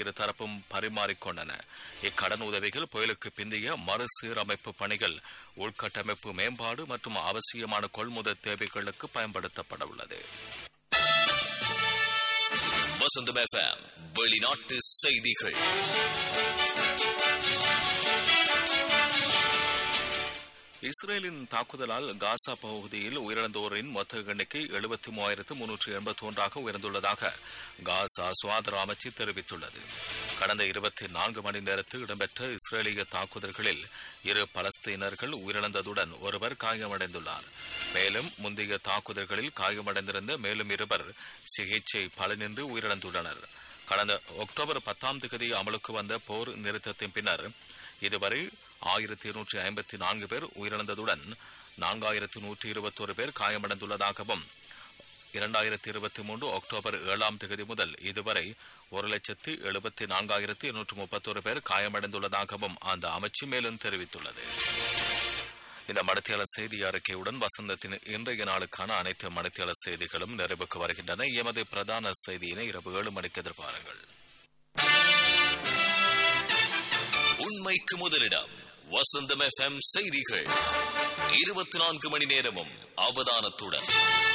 இரு தரப்பும் பரிமாறிக்கொண்டன இக்கடன் உதவிகள் புயலுக்கு பிந்தைய மறுசீரமைப்பு பணிகள் உள்கட்டமைப்பு மேம்பாடு மற்றும் அவசியமான கொள்முதல் தேவைகளுக்கு பயன்படுத்தப்பட உள்ளது வசந்தம் எஃப்எம் வெளிநாட்டு செய்திகள் இஸ்ரேலின் தாக்குதலால் காசா பகுதியில் உயிரிழந்தோரின் மொத்த எண்ணிக்கை எழுபத்தி மூவாயிரத்து முன்னூற்று எண்பத்தி ஒன்றாக உயர்ந்துள்ளதாக காசா சுகாதார அமைச்சு தெரிவித்துள்ளது கடந்த இருபத்தி நான்கு மணி நேரத்தில் இடம்பெற்ற இஸ்ரேலிய தாக்குதல்களில் இரு பலஸ்தீனர்கள் உயிரிழந்ததுடன் ஒருவர் காயமடைந்துள்ளார் மேலும் முந்தைய தாக்குதல்களில் காயமடைந்திருந்த மேலும் இருவர் சிகிச்சை பலனின்றி உயிரிழந்துள்ளனர் கடந்த அக்டோபர் பத்தாம் தேதி அமலுக்கு வந்த போர் நிறுத்தத்தின் பின்னர் இதுவரை ஆயிரத்தி இருநூற்றி ஐம்பத்தி நான்கு பேர் உயிரிழந்ததுடன் நான்காயிரத்து நூற்றி இருபத்தொரு பேர் காயமடைந்துள்ளதாகவும் இரண்டாயிரத்தி இருபத்தி மூன்று அக்டோபர் ஏழாம் தேதி முதல் இதுவரை ஒரு லட்சத்து எழுபத்தி நான்காயிரத்து இருநூற்று முப்பத்தொரு பேர் காயமடைந்துள்ளதாகவும் அந்த அமைச்சு மேலும் தெரிவித்துள்ளது இந்த மடத்தியாளர் செய்தி அறிக்கையுடன் வசந்தத்தின் இன்றைய நாளுக்கான அனைத்து மடத்தியாளர் செய்திகளும் நிறைவுக்கு வருகின்றன எமது பிரதான செய்தியினை இரவு ஏழு மணிக்கு எதிர்பாருங்கள் உண்மைக்கு முதலிடம் வசந்தம் எஃப்எம் செய்திகள் இருபத்தி நான்கு மணி நேரமும் அவதானத்துடன்